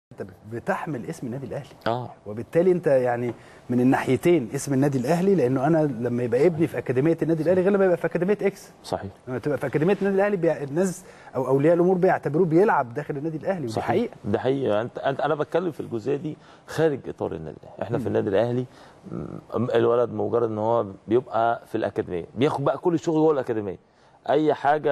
انت بتحمل اسم النادي الاهلي اه وبالتالي انت يعني من الناحيتين اسم النادي الاهلي لانه انا لما يبقى ابني في اكاديميه النادي الاهلي غير لما يبقى في اكاديميه اكس صحيح لما تبقى في اكاديميه النادي الاهلي بيع... الناس او اولياء الامور بيعتبروه بيلعب داخل النادي الاهلي ودي صحيح حقيقه ده حقيقه انت انت انا بتكلم في الجزئيه دي خارج اطار النادي الاهلي احنا في النادي الاهلي م- الولد مجرد ان هو بيبقى في الاكاديميه بياخد بقى كل الشغل جوه الاكاديميه اي حاجه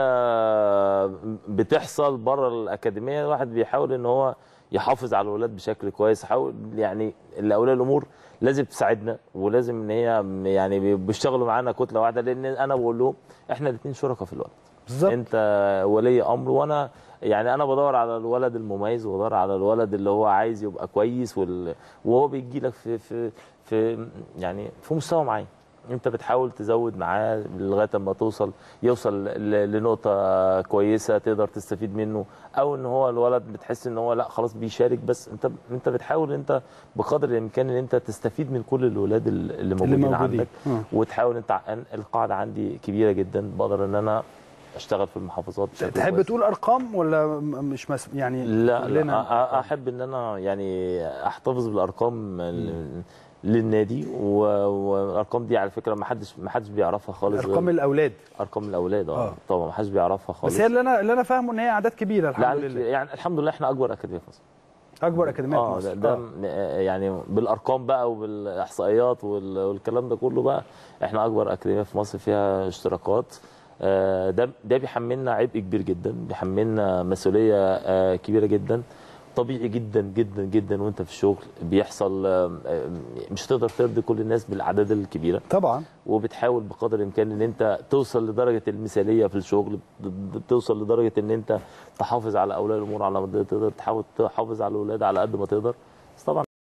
بتحصل بره الاكاديميه الواحد بيحاول ان هو يحافظ على الولاد بشكل كويس حاول يعني الاولياء الامور لازم تساعدنا ولازم ان هي يعني بيشتغلوا معانا كتله واحده لان انا بقول لهم احنا الاثنين شركاء في الولد بالظبط انت ولي امر وانا يعني انا بدور على الولد المميز وبدور على الولد اللي هو عايز يبقى كويس وال... وهو بيجي لك في في في يعني في مستوى معين انت بتحاول تزود معاه لغايه اما توصل يوصل ل- لنقطه كويسه تقدر تستفيد منه او ان هو الولد بتحس ان هو لا خلاص بيشارك بس انت انت بتحاول انت بقدر الامكان ان انت تستفيد من كل الولاد اللي موجودين, موجودين. عندك آه. وتحاول انت أن- القاعده عندي كبيره جدا بقدر ان انا اشتغل في المحافظات بشكل تحب كويس. تقول ارقام ولا م- مش مس... يعني لا كلنا لا أ- احب ان انا يعني احتفظ بالارقام ال- للنادي و- والارقام دي على فكره ما حدش ما حدش بيعرفها خالص ارقام غير- الاولاد ارقام الاولاد اه آه. طبعا ما حدش بيعرفها خالص بس هي اللي انا اللي انا فاهمه ان هي اعداد كبيره الحمد يعني لله يعني الحمد لله احنا اكبر اكاديميه في مصر اكبر اكاديميه اه في مصر ده, ده آه. م- يعني بالارقام بقى وبالاحصائيات وال- والكلام ده كله بقى احنا اكبر اكاديميه في مصر فيها اشتراكات آه، ده ده بيحملنا عبء كبير جدا بيحملنا مسؤوليه آه، كبيره جدا طبيعي جدا جدا جدا وانت في الشغل بيحصل آه، آه، مش هتقدر ترضي كل الناس بالاعداد الكبيره طبعا وبتحاول بقدر الامكان ان انت توصل لدرجه المثاليه في الشغل ب- بتوصل لدرجه ان انت تحافظ على اولياء الامور على قد ما تقدر تحاول تحافظ على الاولاد على قد ما تقدر بس طبعا